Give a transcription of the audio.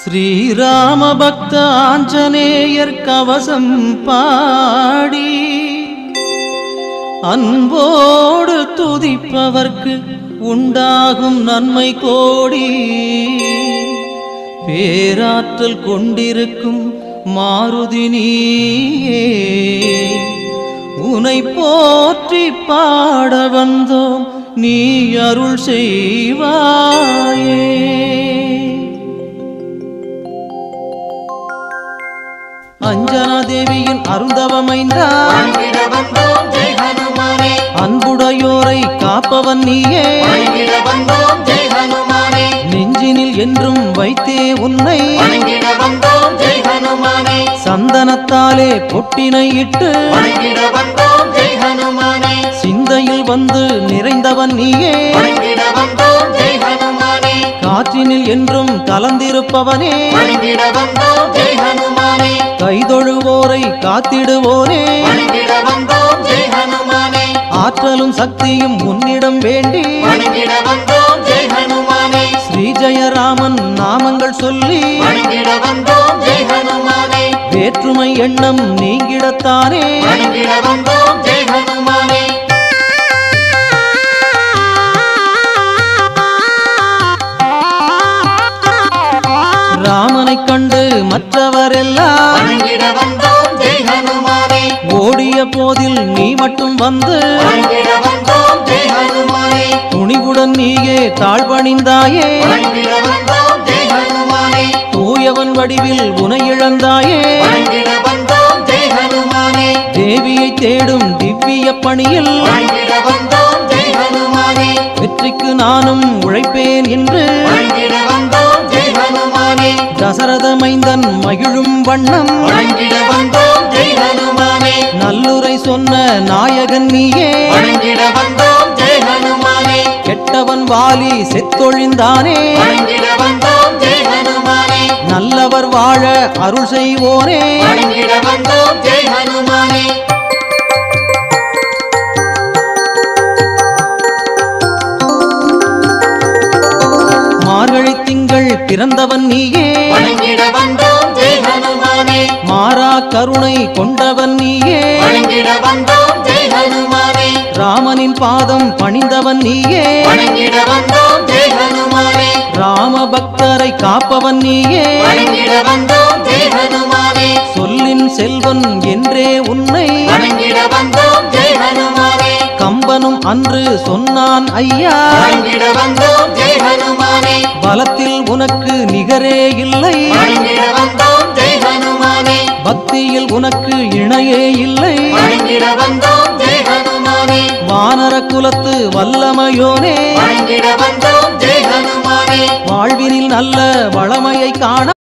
ஸ்ரீராம பக்த ஆஞ்சநேயர் கவசம் பாடி அன்போடு துதிப்பவர்க்கு உண்டாகும் நன்மை கோடி பேராற்றல் கொண்டிருக்கும் மாருதி நீயே உனை போற்றி பாட வந்தோம் நீ அருள் செய்வாயே அஞ்சனா தேவியின் அருந்தவமைந்தா வணங்கிட வந்தோம் ஜெய் ஹனுமானே அன்புடையோரை காப்பவன் நீயே வணங்கிட வந்தோம் ஜெய் ஹனுமானே நெஞ்சினில் என்றும் வைத்தே உன்னை வணங்கிட வந்தோம் ஜெய் ஹனுமானே சந்தனத்தாலே பொட்டினை இட்டு வணங்கிட வந்தோம் ஜெய் ஹனுமானே சிந்தையில் வந்து நிறைந்தவன் நீயே வணங்கிட வந்தோம் ஜெய் ஹனுமானே காற்றினில் என்றும் கலந்திருப்பவனே வணங்கிட வந்தோம் ஜெய் ஹனுமானே கைதொழுவோரை காத்திடுவோனே வணங்கிட வந்தோம் ஜெய் ஹனுமானே ஆற்றலும் சக்தியும் உன்னிடம் வேண்டி வணங்கிட வந்தோம் ஜெய் ஹனுமானே ஸ்ரீ ஜெயராமன் நாமங்கள் சொல்லி வணங்கிட வந்தோம் ஜெய் ஹனுமானே வேற்றுமை எண்ணம் நீங்கிடத்தானே வணங்கிட வந்தோம் ஜெய் ஹனுமானே ராமனைக் கண்டு மற்றவரெல்லாம் வணங்கிட வந்தோம் ஜெய் ஹனுமானே ஓடிய போதில் நீ மட்டும் வந்து வணங்கிட வந்தோம் ஜெய் ஹனுமானே துணிவுடன் நீயே தாழ்வணிந்தாயே வணங்கிட வந்தோம் ஜெய் ஹனுமானே தூயவன் வடிவில் உனை இழந்தாயே வணங்கிட வந்தோம் ஜெய் ஹனுமானே தேவியை தேடும் திவ்ய பணியில் வணங்கிட வந்தோம் ஜெய் ஹனுமானே வெற்றிக்கு நானும் உழைப்பேன் என்று வணங்கிட வந்தோம் ஜெய் ஹனுமானே தசரத மைந்தன் மகிழும் வண்ணம் வணங்கிட வந்தோம் ஜெய் ஹனுமானே நல்லுரை சொன்ன நாயகன் நீயே வணங்கிட வந்தோம் ஜெய் ஹனுமானே கெட்டவன் வாலி செத்தொழிந்தானே வணங்கிட வந்தோம் ஜெய் ஹனுமானே நல்லவர் வாழ அருள் செய்வோனே வணங்கிட வந்தோம் ஜெய் ஹனுமானே மார்கழி திங்கள் பிறந்தவன் நீயே வணங்கிட வந்தோம் ஜெய் ஹனுமானே மாறா கருணை கொண்டவன் நீயே வணங்கிட வந்தோம் ஜெய் ஹனுமானே ராமனின் பாதம் பணிந்தவன் நீயே வணங்கிட வந்தோம் ஜெய் ஹனுமானே ராம பக்தரை காப்பவன் நீயே வணங்கிட வந்தோம் ஜெய் ஹனுமானே சொல்லின் செல்வன் என்றே உன்னை வணங்கிட வந்தோம் ஜெய் ஹனுமானே கம்பனும் அன்று சொன்னான் ஐயா வணங்கிட வந்தோம் ஜெய் ஹனுமானே பலத்தில் உனக்கு நிகரே இல்லை வணங்கிட வந்தோம் ஜெய் ஹனுமானே பக்தியில் உனக்கு இணையே இல்லை வணங்கிட வந்தோம் ஜெய் ஹனுமானே வானர குலத்து வல்லமையோனே வணங்கிட வந்தோம் ஜெய் ஹனுமானே வாழ்வினில் நல்ல வளமையை காண